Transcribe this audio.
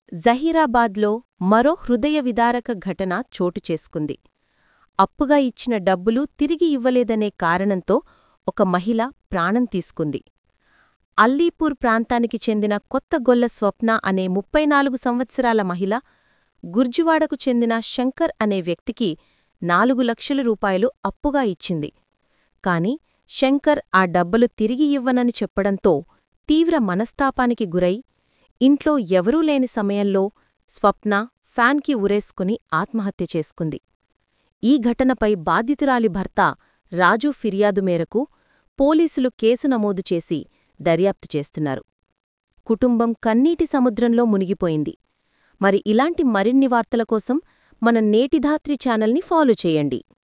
జహీరాబాద్లో మరో హృదయ విదారక ఘటన చోటు చేసుకుంది అప్పుగా ఇచ్చిన డబ్బులు తిరిగి ఇవ్వలేదనే కారణంతో ఒక మహిళ ప్రాణం తీసుకుంది అల్లీపూర్ ప్రాంతానికి చెందిన కొత్తగొల్ల స్వప్న అనే ముప్పై నాలుగు సంవత్సరాల మహిళ గుర్జువాడకు చెందిన శంకర్ అనే వ్యక్తికి నాలుగు లక్షల రూపాయలు అప్పుగా ఇచ్చింది కాని శంకర్ ఆ డబ్బులు తిరిగి ఇవ్వనని చెప్పడంతో తీవ్ర మనస్తాపానికి గురై ఇంట్లో ఎవరూ లేని సమయంలో స్వప్న ఫ్యాన్కి ఉరేసుకుని ఆత్మహత్య చేసుకుంది ఈ ఘటనపై బాధితురాలి భర్త రాజు ఫిర్యాదు మేరకు పోలీసులు కేసు నమోదు చేసి దర్యాప్తు చేస్తున్నారు కుటుంబం కన్నీటి సముద్రంలో మునిగిపోయింది మరి ఇలాంటి మరిన్ని వార్తల కోసం మన నేటిధాత్రి ఛానల్ని ఫాలో చేయండి